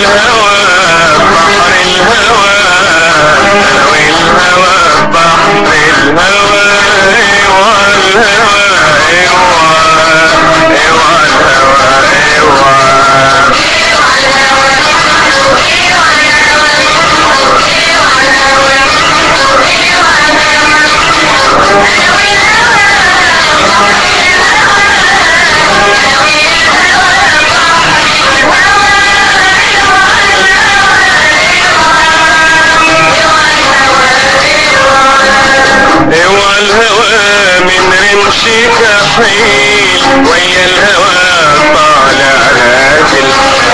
والهوى بحر الهوى انا والهوى بحر الهوى ايوه الهوى ايوه ايوه الهوى ايوه ايوه الهوى من رمشك حيل ويا الهوى طالع راجل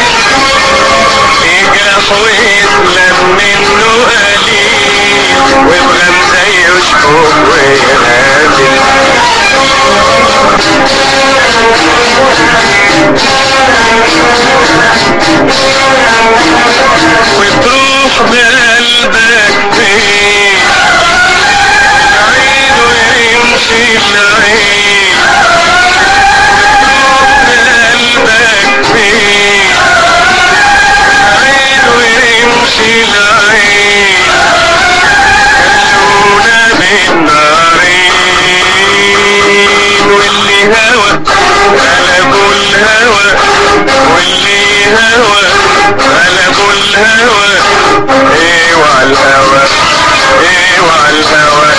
يجرح ويسلم منه قليل وبغمزة يشكوك وينازل وتروح بقلبك فين العيد ويمشي العيد قلبك فين العيد ويمشي العيد خلونا بالنارين واللي هوى قلبوا الهوى واللي هوى قلبوا الهوى ايوه الهوى ايوه الهوى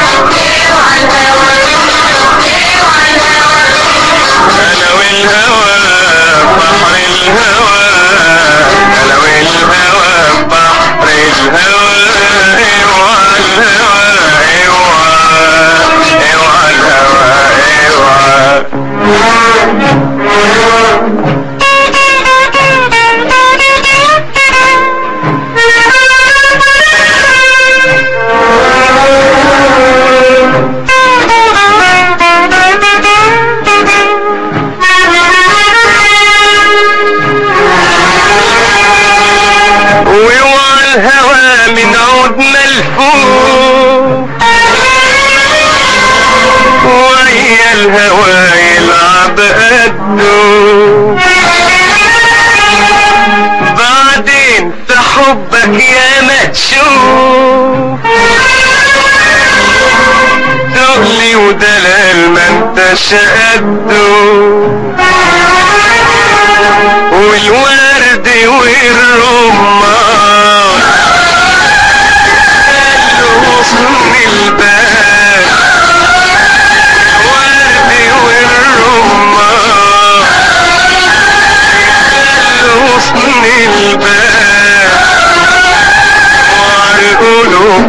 انا والهوى بحر الهوى انا والهوى بحر الهوى ايوه الهوى ايوه ايوه الهوى ايوه ويوعى الهوى من عود ملفوف ويا الهوى يلعب قده بعدين في حبك يا ما تشوف تغلي ودلال ما انتش قده والورد والرمان حسن البال الورد والرمان حسن البال وعالقلوب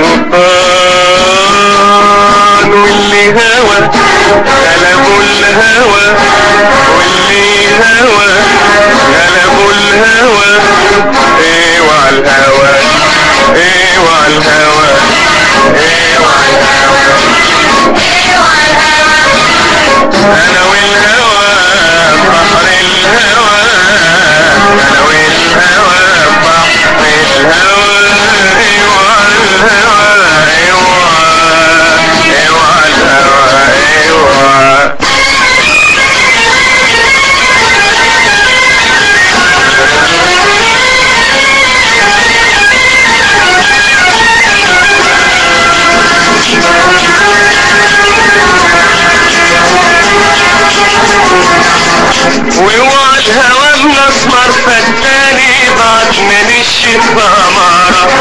سلطان واللي هوى غلبوا الهوى واللي هوى غلبوا الهوى ايوه الهوى ايوه الهوى ايوه الهوى انا والهوى بحر الهوى انا والهوى بحر الهوى ايوه الهوى ايوه ايوه الهوى ايوه ويوعى الهوى من اسمر فتاني بعد من الشفا مرة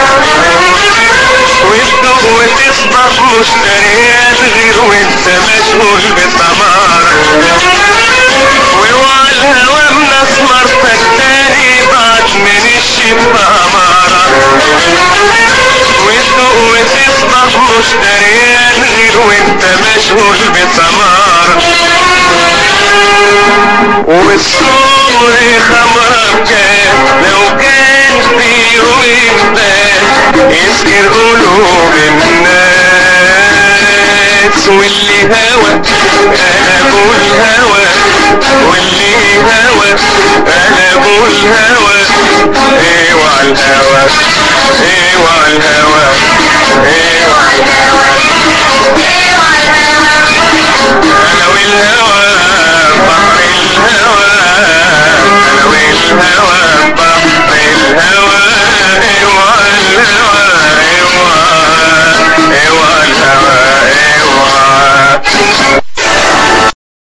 وتدوق وتصبح مشتريات غير وانت مشغول بثمرة ويوعى الهوى من اسمر فتاني بعد من الشفا مرة وتدوق وتصبح مشتريات غير وانت مشغول بثمرة والصبر خمر كان لو كان في يوم ده يسكر قلوب الناس واللي هوى قلبوا الهوى واللي هوى قلبوا الهوى ايوه الهوى